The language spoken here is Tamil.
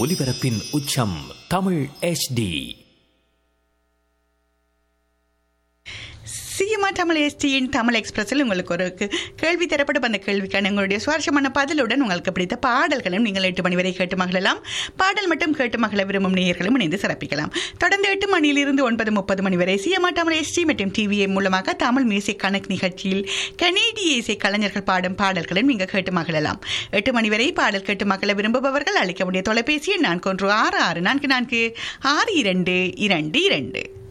ஒலிபரப்பின் உச்சம் தமிழ் HD சிஎம்ஆ தமிழ் எஸ்டியின் தமிழ் எக்ஸ்பிரஸில் உங்களுக்கு ஒரு கே- கேள்வி தரப்படும் அந்த கேள்விக்கான உங்களுடைய சுவாரஸ்யமான பதிலுடன் உங்களுக்கு பிடித்த பாடல்களும் நீங்கள் எட்டு மணி வரை கேட்டு மகிழலாம் பாடல் மட்டும் கேட்டு மகள விரும்பும் நேயர்களும் இணைந்து சிறப்பிக்கலாம் தொடர்ந்து எட்டு மணியிலிருந்து ஒன்பது முப்பது மணி வரை சிஎம்ஆ தமிழ் எஸ்டி மற்றும் டிவிஏ மூலமாக தமிழ் மியூசிக் கணக்கு நிகழ்ச்சியில் கனேடிய இசை கலைஞர்கள் பாடும் பாடல்களும் நீங்கள் கேட்டு மகிழலாம் எட்டு மணி வரை பாடல் கேட்டு மகள விரும்புபவர்கள் அளிக்க வேண்டிய தொலைபேசி எண் நான்கு ஒன்று ஆறு ஆறு நான்கு நான்கு ஆறு இரண்டு இரண்டு இரண்டு